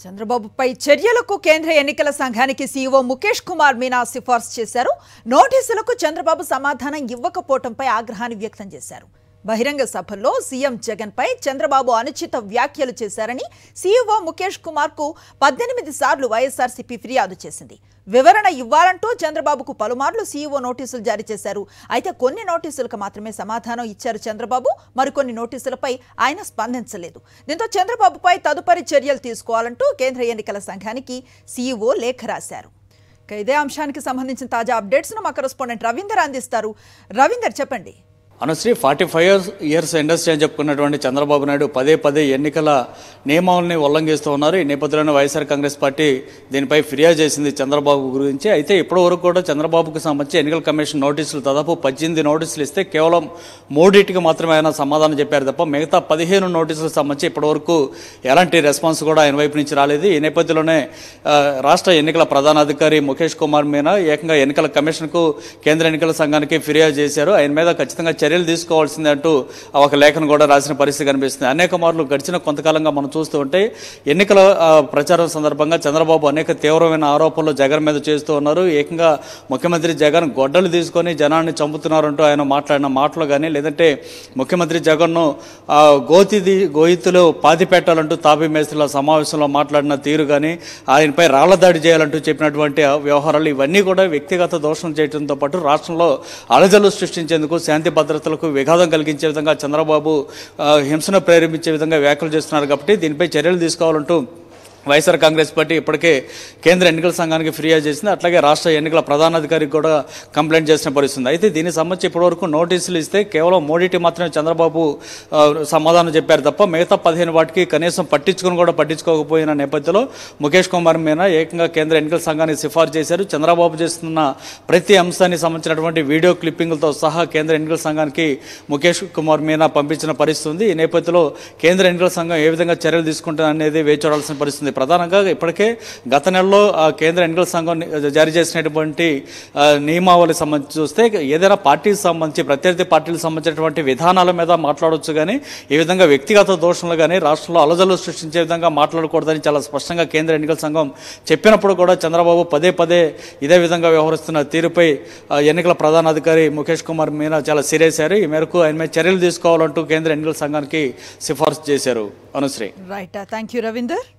చంద్రబాబుపై చర్యలకు కేంద్ర ఎన్నికల సంఘానికి సీఈఓ ముఖేష్ కుమార్ మీనా సిఫార్సు చేశారు నోటీసులకు చంద్రబాబు సమాధానం ఇవ్వకపోవడంపై ఆగ్రహాన్ని వ్యక్తం చేశారు బహిరంగ సభల్లో సీఎం జగన్ పై చంద్రబాబు అనుచిత వ్యాఖ్యలు చేశారని సీఈఓ ముఖేష్ కుమార్ కు పద్దెనిమిది సార్లు వైఎస్ఆర్సీపీ ఫిర్యాదు చేసింది వివరణ ఇవ్వాలంటూ చంద్రబాబుకు పలుమార్లు సీఈఓ నోటీసులు జారీ చేశారు అయితే కొన్ని నోటీసులకు మాత్రమే సమాధానం ఇచ్చారు చంద్రబాబు మరికొన్ని నోటీసులపై ఆయన స్పందించలేదు దీంతో చంద్రబాబుపై తదుపరి చర్యలు తీసుకోవాలంటూ కేంద్ర ఎన్నికల సంఘానికి సీఈఓ లేఖ రాశారు ఇక ఇదే అంశానికి సంబంధించిన తాజా అప్డేట్స్ ను మా కరెస్పాండెంట్ రవీందర్ అందిస్తారు రవీందర్ చెప్పండి Anushree forty five years years industry అని చెప్పుకున్నటువంటి చంద్రబాబు నాయుడు పదే పదే ఎన్నికల నియమావళిని ఉల్లంఘిస్తూ ఉన్నారు ఈ నేపథ్యంలోనే వైఎస్ఆర్ కాంగ్రెస్ పార్టీ దీనిపై ఫిర్యాదు చేసింది చంద్రబాబు గురించి అయితే ఇప్పటి వరకు కూడా చంద్రబాబుకు సంబంధించి ఎన్నికల కమిషన్ నోటీసులు దాదాపు పద్దెనిమిది నోటీసులు ఇస్తే కేవలం మూడింటికి మాత్రమే ఆయన సమాధానం చెప్పారు తప్ప మిగతా పదిహేను నోటీసులకు సంబంధించి ఇప్పటి వరకు ఎలాంటి రెస్పాన్స్ కూడా ఆయన వైపు నుంచి రాలేదు ఈ నేపథ్యంలోనే ఆ, రాష్ట్ర ఎన్నికల ప్రధానాధికారి ముఖేష్ కుమార్ మీనా ఏకంగా ఎన్నికల కమిషన్కు కేంద్ర ఎన్నికల సంఘానికి ఫిర్యాదు చేశారు ఆయన మీద ఖచ్చితంగా చర్యలు తీసుకోవాల్సిందే అంటూ ఒక లేఖను కూడా రాసిన పరిస్థితి కనిపిస్తుంది అనేక మార్లు గడిచిన కొంతకాలంగా మనం చూస్తూ ఉంటే ఎన్నికల ఆ, ప్రచారం సందర్భంగా చంద్రబాబు అనేక తీవ్రమైన ఆరోపణలు జగన్ మీద చేస్తూ ఉన్నారు ఏకంగా ముఖ్యమంత్రి జగన్ గొడ్డలు తీసుకొని జనాన్ని చంపుతున్నారంటూ ఆయన మాట్లాడిన మాటలు కానీ లేదంటే ముఖ్యమంత్రి జగన్ను ఆ, గోతిది గోయితులో పాతి పెట్టాలంటూ తాపీ మేస్త్రుల సమావేశంలో మాట్లాడిన తీరు కానీ ఆయనపై రాళ్ల దాడి చేయాలంటూ చెప్పినటువంటి ఆ వ్యవహారాలు ఇవన్నీ కూడా వ్యక్తిగత దోషం చేయడంతో పాటు రాష్ట్రంలో అలజలు సృష్టించేందుకు శాంతి భద్రతలకు విఘాతం కలిగించే విధంగా చంద్రబాబు ఆ, హింసను ప్రేరేపించే విధంగా వ్యాఖ్యలు చేస్తున్నారు కాబట్టి దీనిపై చర్యలు తీసుకోవాలంటూ వైఎస్ఆర్ కాంగ్రెస్ పార్టీ ఇప్పటికే కేంద్ర ఎన్నికల సంఘానికి ఫిర్యాదు చేసింది అట్లాగే రాష్ట్ర ఎన్నికల ప్రధానాధికారికి కూడా కంప్లైంట్ చేసిన పరిస్థితుంది అయితే దీనికి సంబంధించి ఇప్పటివరకు నోటీసులు ఇస్తే కేవలం మోడీటీ మాత్రమే చంద్రబాబు ఆ, సమాధానం చెప్పారు తప్ప మిగతా పదిహేను వాటికి కనీసం పట్టించుకుని కూడా పట్టించుకోకపోయిన నేపథ్యంలో ముఖేష్ కుమార్ మీనా ఏకంగా కేంద్ర ఎన్నికల సంఘానికి సిఫార్సు చేశారు చంద్రబాబు చేస్తున్న ప్రతి అంశానికి సంబంధించినటువంటి వీడియో క్లిప్పింగ్లతో సహా కేంద్ర ఎన్నికల సంఘానికి ముఖేష్ కుమార్ మీనా పంపించిన పరిస్థితి ఉంది ఈ నేపథ్యంలో కేంద్ర ఎన్నికల సంఘం ఏ విధంగా చర్యలు తీసుకుంటుంది అనేది వేచి చూడాల్సిన పరిస్థితి ప్రధానంగా ఇప్పటికే గత నెలలో ఆ, కేంద్ర ఎన్నికల సంఘం ని- జారీ చేసినటువంటి ఆ, నియమావళి సంబంధించి చూస్తే ఏదైనా పార్టీకి సంబంధించి ప్రత్యర్థి పార్టీలకు సంబంధించినటువంటి విధానాల మీద మాట్లాడవచ్చు కానీ ఈ విధంగా వ్యక్తిగత దోషణలు కానీ రాష్ట్రంలో అలజలు సృష్టించే విధంగా మాట్లాడకూడదని చాలా స్పష్టంగా కేంద్ర ఎన్నికల సంఘం చెప్పినప్పుడు కూడా చంద్రబాబు పదే పదే ఇదే విధంగా వ్యవహరిస్తున్న తీరుపై ఆ, ఎన్నికల ప్రధానాధికారి ముఖేష్ కుమార్ మీనా చాలా సీరియస్ అయ్యారు ఈ మేరకు ఆయన మీద చర్యలు తీసుకోవాలంటూ కేంద్ర ఎన్నికల సంఘానికి సిఫార్సు చేశారు Anushree right thank you Ravinder